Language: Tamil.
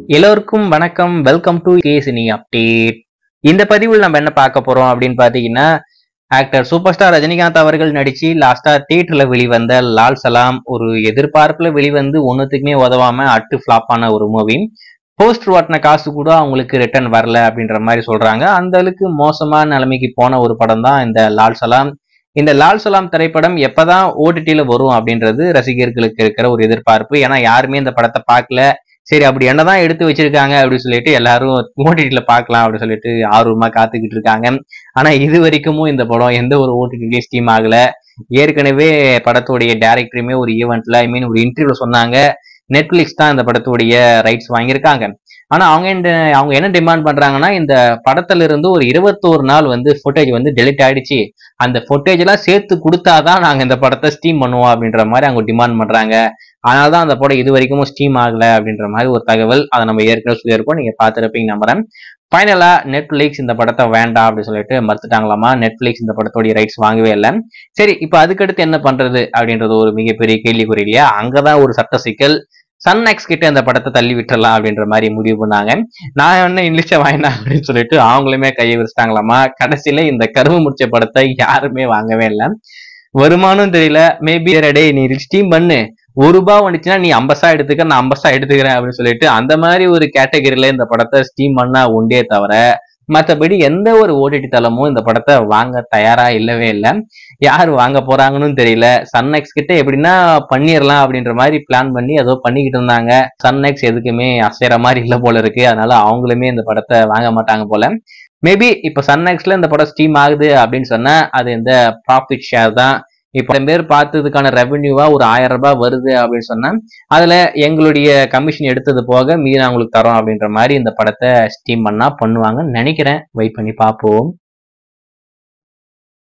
எல்லோருக்கும் வணக்கம் வெல்கம் டு கேசினி அப்டேட் இந்த பதிவில் நம்ம என்ன பார்க்க போறோம் அப்படின்னு பாத்தீங்கன்னா ஆக்டர் சூப்பர் ஸ்டார் ரஜினிகாந்த் அவர்கள் நடிச்சு லாஸ்டா தியேட்டர்ல வெளிவந்த லால் சலாம் ஒரு எதிர்பார்ப்புல வெளிவந்து ஒன்னுத்துக்குமே உதவாம அட்டு ஃபிளாப் ஆன ஒரு மூவி போஸ்டர் ஓட்டின காசு கூட அவங்களுக்கு ரிட்டர்ன் வரல அப்படின்ற மாதிரி சொல்றாங்க அந்த அளவுக்கு மோசமான நிலைமைக்கு போன ஒரு படம் தான் இந்த லால் சலாம் இந்த லால் சலாம் திரைப்படம் எப்பதான் ஓடிடியில வரும் அப்படின்றது ரசிகர்களுக்கு இருக்கிற ஒரு எதிர்பார்ப்பு ஏன்னா யாருமே இந்த படத்தை பார்க்கல சரி அப்படி என்னதான் எடுத்து வச்சிருக்காங்க அப்படின்னு சொல்லிட்டு எல்லாரும் ஓடிடியில பார்க்கலாம் அப்படின்னு சொல்லிட்டு ஆர்வமா காத்துக்கிட்டு இருக்காங்க ஆனா இது வரைக்கும் இந்த படம் எந்த ஒரு ஓடிடிலையும் ஸ்டீம் ஆகல ஏற்கனவே படத்துடைய டேரக்டருமே ஒரு ஈவெண்ட்ல ஐ மீன் ஒரு இன்டர்வியூல சொன்னாங்க நெட்ஃபிளிக்ஸ் தான் இந்த படத்துடைய ரைட்ஸ் வாங்கியிருக்காங்க ஆனா அவங்க என்ன அவங்க என்ன டிமாண்ட் பண்றாங்கன்னா இந்த படத்துல இருந்து ஒரு இருபத்தோரு நாள் வந்து ஃபுட்டேஜ் வந்து டெலிட் ஆயிடுச்சு அந்த ஃபுட்டேஜ் எல்லாம் சேர்த்து கொடுத்தாதான் நாங்க இந்த படத்தை ஸ்டீம் பண்ணுவோம் அப்படின்ற மாதிரி அவங்க டிமாண்ட் பண்றாங்க அதனால தான் அந்த படம் இது வரைக்கும் ஸ்டீம் ஆகல அப்படின்ற மாதிரி ஒரு தகவல் அதை நம்ம ஏற்கனவே சொல்லியிருக்கோம் நீங்க பார்த்துருப்பீங்க நம்புறேன் ஃபைனலா நெட்ஃபிளிக்ஸ் இந்த படத்தை வேண்டாம் அப்படின்னு சொல்லிட்டு மறுத்துட்டாங்களாமா நெட்ஃபிளிக்ஸ் இந்த படத்தோடைய ரைட்ஸ் வாங்கவே இல்லை சரி இப்போ அதுக்கடுத்து என்ன பண்றது அப்படின்றது ஒரு மிகப்பெரிய கேள்விக்குறி இல்லையா அங்கதான் ஒரு சட்ட சிக்கல் சன் எக்ஸ் கிட்ட இந்த படத்தை தள்ளி விட்டுறலாம் அப்படின்ற மாதிரி முடிவு பண்ணாங்க நான் என்ன இங்கிலீஷை வாங்கினா அப்படின்னு சொல்லிட்டு அவங்களுமே கையை விரிச்சிட்டாங்களாமா கடைசியில இந்த கருவு முடிச்ச படத்தை யாருமே வாங்கவே இல்லை வருமானம் தெரியல மேபி டே நீ ஸ்டீம் பண்ணு ஒரு ரூபாய் வந்துச்சுன்னா நீ ஐம்பசா எடுத்துக்க நான் ஐம்பசா எடுத்துக்கிறேன் அப்படின்னு சொல்லிட்டு அந்த மாதிரி ஒரு கேட்டகரியில இந்த படத்தை ஸ்டீம் பண்ணா உண்டே தவிர மற்றபடி எந்த ஒரு ஓடிடி தளமும் இந்த படத்தை வாங்க தயாரா இல்லவே இல்லை யார் வாங்க போறாங்கன்னு தெரியல சன்எக்ஸ் கிட்ட எப்படின்னா பண்ணிடலாம் அப்படின்ற மாதிரி பிளான் பண்ணி ஏதோ பண்ணிக்கிட்டு இருந்தாங்க சன்எக்ஸ் எதுக்குமே அசைற மாதிரி இல்லை போல இருக்கு அதனால அவங்களுமே இந்த படத்தை வாங்க மாட்டாங்க போல மேபி இப்போ சன்எக்ஸ்ல இந்த படம் ஸ்டீம் ஆகுது அப்படின்னு சொன்னா அது இந்த ப்ராஃபிட் ஷேர் தான் இப்போ பேர் பார்த்ததுக்கான ரெவென்யூவா ஒரு ஆயிரம் ரூபாய் வருது அப்படின்னு சொன்னா அதுல எங்களுடைய கமிஷன் எடுத்தது போக மீறி அவங்களுக்கு தரோம் அப்படின்ற மாதிரி இந்த படத்தை ஸ்டீம் பண்ணா பண்ணுவாங்கன்னு நினைக்கிறேன் வெயிட் பண்ணி பார்ப்போம்